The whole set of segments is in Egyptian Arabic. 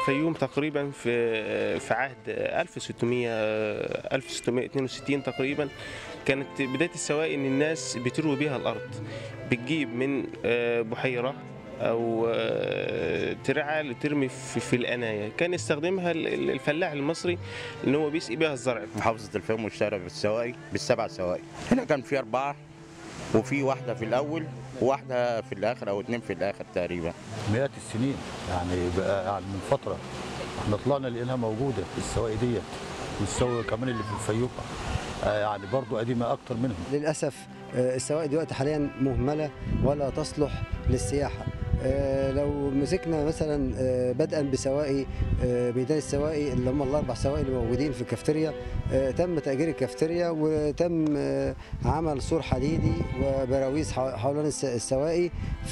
الفيوم تقريبا في في عهد 1600 1662 تقريبا كانت بدايه السواقي ان الناس بتروي بيها الارض بتجيب من آه، بحيره او آه، ترعه لترمي في في الانايه كان يستخدمها ال- ال- الفلاح المصري ان هو بيسقي بيها الزرع محافظة الفيوم مشتهرة بالسواقي بالسبع سواقي هنا كان في أربعة وفي واحدة في الأول وواحدة في الآخر أو اتنين في الآخر تقريبا مئات السنين يعني بقى يعني من فتره احنا طلعنا لقيناها موجوده السواقي ديت والسواقي كمان اللي في الفيوم آه، يعني برضو قديمه اكتر منهم للأسف آه، السواقي دلوقتي حاليا مهملة ولا تصلح للسياحة آه، لو مسكنا مثلا آه، بدءا بسواقي آه، ميدان السواقي اللي هم الاربع سواقي اللي موجودين في الكافتيريا آه، تم تاجير الكافتيريا وتم آه، عمل سور حديدي وبراويز حو- حوالين الس- السواقي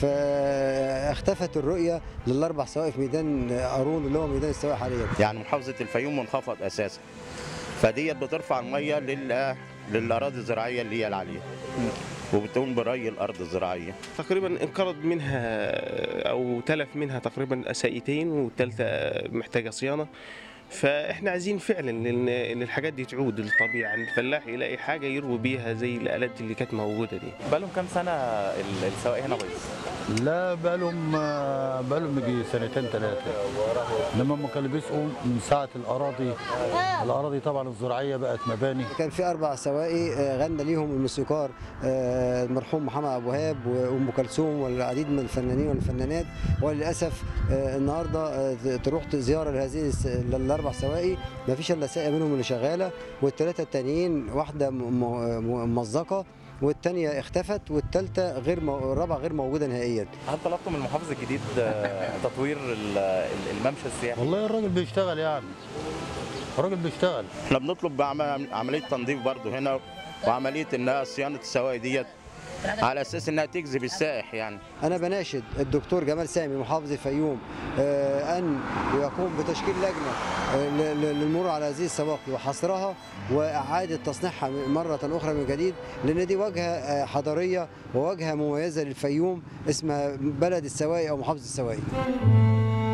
فاختفت الرؤيه للاربع سواقي في ميدان قارون اللي هو ميدان السواقي حاليا يعني محافظة الفيوم منخفض أساسا فديت بترفع المية لل للأراضي الزراعية اللي هي العالية وبتقوم بري الأرض الزراعية تقريبا انقرض منها او تلف منها تقريبا ساقيتين والثالثه محتاجه صيانه فاحنا عايزين فعلا ان إن الحاجات دي تعود للطبيعه يعني الفلاح يلاقي حاجه يروي بيها زي الالات اللي كانت موجوده دي بقالهم كام سنه ال- السواق هنا بايظ لا بقالهم آه، بقالهم يجي سنتين ثلاثه انما هم كانوا بيسقوا من ساعه الاراضي الاراضي طبعا الزراعيه بقت مباني كان في اربع سواقي آه، غنى ليهم الموسيقار آه، المرحوم محمد ابو وهاب وام كلثوم والعديد من الفنانين والفنانات وللاسف آه، النهارده آه، تروح زياره لهذه الس- الاربع سواقي ما فيش الا ساقيه منهم اللي شغاله والثلاثه التانيين واحده م- م- ممزقه والثانيه اختفت والثالثه غير مو... الرابعه غير موجوده نهائيا هل طلبتوا من المحافظ الجديد آه، تطوير ال- ال- الممشى السياحي والله الراجل بيشتغل يعني الراجل بيشتغل احنا بنطلب بعم- عملية تنظيف برضو هنا وعملية إنها صيانة السواقي ديت على أساس إنها تجذب السائح يعني انا بناشد الدكتور جمال سامي محافظ الفيوم آه، ان يقوم بتشكيل لجنه آه، ل- ل- للمرور على هذه السواقي وحصرها واعاده تصنيعها مره اخرى من جديد لان دي واجهه آه، حضاريه وواجهه مميزه للفيوم اسمها بلد السواقي او محافظه السواقي